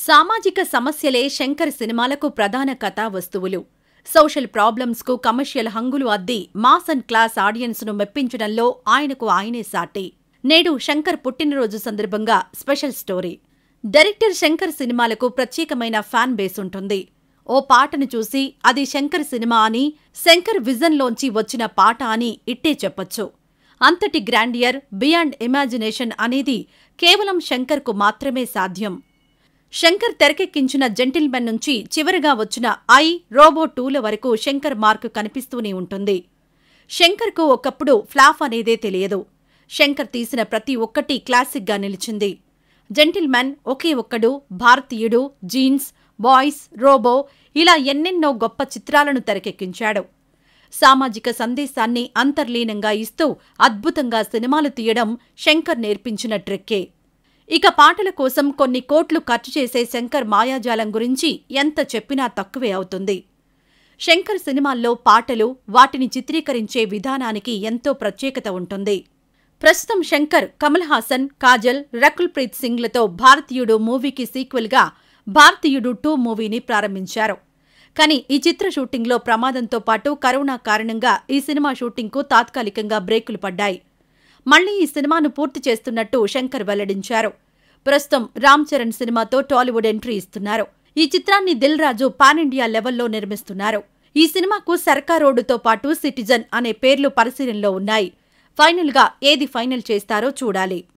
సామాజిక సమస్యలే శంకర్ సినిమాలకు ప్రధాన కథా వస్తువులు సోషల్ ప్రాబ్లమ్స్కు కమర్షియల్ హంగులు అద్ది మాస్ అండ్ క్లాస్ ఆడియన్స్ను మెప్పించడంలో ఆయనకు ఆయనే సాటి నేడు శంకర్ పుట్టినరోజు సందర్భంగా స్పెషల్ స్టోరీ డైరెక్టర్ శంకర్ సినిమాలకు ప్రత్యేకమైన ఫ్యాన్ బేస్ ఉంటుంది ఓ పాటను చూసి అది శంకర్ సినిమా అని శంకర్ విజన్లోంచి వచ్చిన పాట అని ఇట్టే చెప్పొచ్చు అంతటి గ్రాండియర్ బియాండ్ ఇమాజినేషన్ అనేది కేవలం శంకర్కు మాత్రమే సాధ్యం శంకర్ తెరకెక్కించిన జెంటిల్మెన్ నుంచి చివరగా వచ్చిన ఐ రోబో టూల వరకు శంకర్ మార్క్ కనిపిస్తూనే ఉంటుంది శంకర్కు ఒకప్పుడు ఫ్లాఫ్ అనేదే తెలియదు శంకర్ తీసిన ప్రతి ఒక్కటి క్లాసిక్గా నిలిచింది జెంటిల్మెన్ ఒకే ఒక్కడు భారతీయుడు జీన్స్ బాయ్స్ రోబో ఇలా ఎన్నెన్నో గొప్ప చిత్రాలను తెరకెక్కించాడు సామాజిక సందేశాన్ని అంతర్లీనంగా ఇస్తూ అద్భుతంగా సినిమాలు తీయడం శంకర్ నేర్పించిన ట్రిక్కే ఇక పాటల కోసం కొన్ని కోట్లు ఖర్చు చేసే శంకర్ మాయాజాలం గురించి ఎంత చెప్పినా తక్కువే అవుతుంది శంకర్ సినిమాల్లో పాటలు వాటిని చిత్రీకరించే విధానానికి ఎంతో ప్రత్యేకత ఉంటుంది ప్రస్తుతం శంకర్ కమల్ హాసన్ కాజల్ రకుల్ ప్రీత్ సింగ్లతో భారతీయుడు మూవీకి సీక్వెల్గా భారతీయుడు టూ మూవీని ప్రారంభించారు కానీ ఈ చిత్ర షూటింగ్లో ప్రమాదంతో పాటు కరోనా కారణంగా ఈ సినిమా షూటింగ్కు తాత్కాలికంగా బ్రేకులు పడ్డాయి మళ్లీ ఈ సినిమాను పూర్తి చేస్తున్నట్టు శంకర్ వెల్లడించారు ప్రస్తుతం రామ్ చరణ్ సినిమాతో టాలీవుడ్ ఎంట్రీ ఇస్తున్నారు ఈ చిత్రాన్ని దిల్ రాజు పాన్ ఇండియా లెవెల్లో నిర్మిస్తున్నారు ఈ సినిమాకు సర్కారోడుతో పాటు సిటిజన్ అనే పేర్లు పరిశీలనలో ఉన్నాయి ఫైనల్గా ఏది ఫైనల్ చేస్తారో చూడాలి